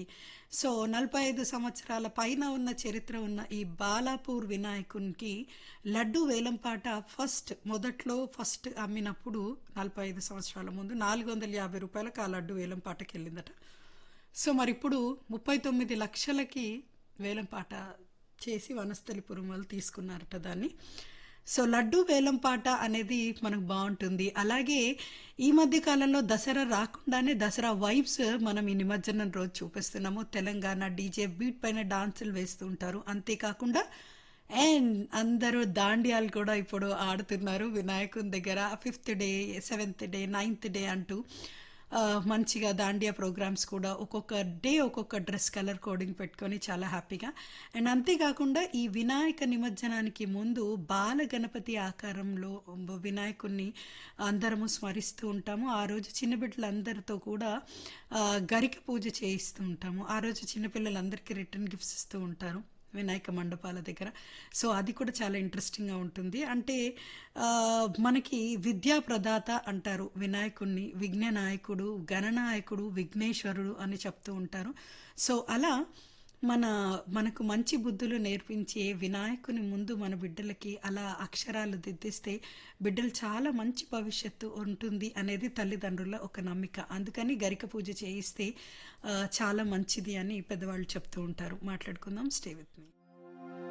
so 45 సంవత్సరాల పైన ఉన్న చరిత్ర ఉన్న ఈ బాలాపూర్ వినాయకునికి లడ్డు వేలంపాట ఫస్ట్ మొదట్లో ఫస్ట్ అమ్మినప్పుడు 45 సంవత్సరాల ముందు 450 రూపాయలకు ఆ లడ్డు వేలంపాటకి వెళ్ళిందట సో మరి ఇప్పుడు 39 లక్షలకి వేలంపాట చేసి వనస్థలిపురం వాళ్ళు తీసుకున్నారట దాన్ని సో లడ్డు వేలంపాట అనేది మనకు బాగుంటుంది అలాగే ఈ మధ్య కాలంలో దసరా రాకుండానే దసరా వైబ్స్ మనం ఈ నిమజ్జనం రోజు చూపిస్తున్నాము తెలంగాణ డీజే బీట్ పైన డాన్సులు వేస్తూ ఉంటారు అంతేకాకుండా అండ్ అందరూ దాండియాలు కూడా ఇప్పుడు ఆడుతున్నారు వినాయకుని దగ్గర fifth day seventh day ninth day అంటూ ఆ, మంచిగా దాండియా ప్రోగ్రామ్స్ కూడా ఒక్కొక్క డే ఒక్కొక్క డ్రెస్ కలర్ కోడింగ్ పెట్టుకొని చాలా హ్యాపీగా అండ్ అంతేకాకుండా ఈ వినాయక నిమజ్జనానికి ముందు బాల గణపతి ఆకారంలో వినాయకుడిని అందరము స్మరిస్తూ ఉంటాము ఆ రోజు చిన్నబిడ్డలందరితో కూడా ఆ, గరిక పూజ చేయిస్తూ ఉంటాము ఆ రోజు చిన్నపిల్లలందరికీ రిటర్న్ గిఫ్ట్స్ ఇస్తూ ఉంటారు వినాయక మండపాల దగ్గర సో అది కూడా చాలా ఇంట్రెస్టింగ్గా ఉంటుంది అంటే ఆ, మనకి విద్యా ప్రదాత అంటారు వినాయకుడిని విఘ్న నాయకుడు గణనాయకుడు విఘ్నేశ్వరుడు అని చెప్తూ ఉంటారు సో అలా మన మనకు మంచి బుద్ధులు నేర్పించే వినాయకుని ముందు మన బిడ్డలకి అలా అక్షరాలు దిద్దిస్తే బిడ్డలు చాలా మంచి భవిష్యత్తు ఉంటుంది అనేది తల్లిదండ్రుల ఒక నమ్మిక అందుకని గరిక పూజ చేయిస్తే ఆ, చాలా మంచిది అని పెద్దవాళ్ళు చెప్తూ ఉంటారు మాట్లాడుకుందాం స్టే విత్ మీ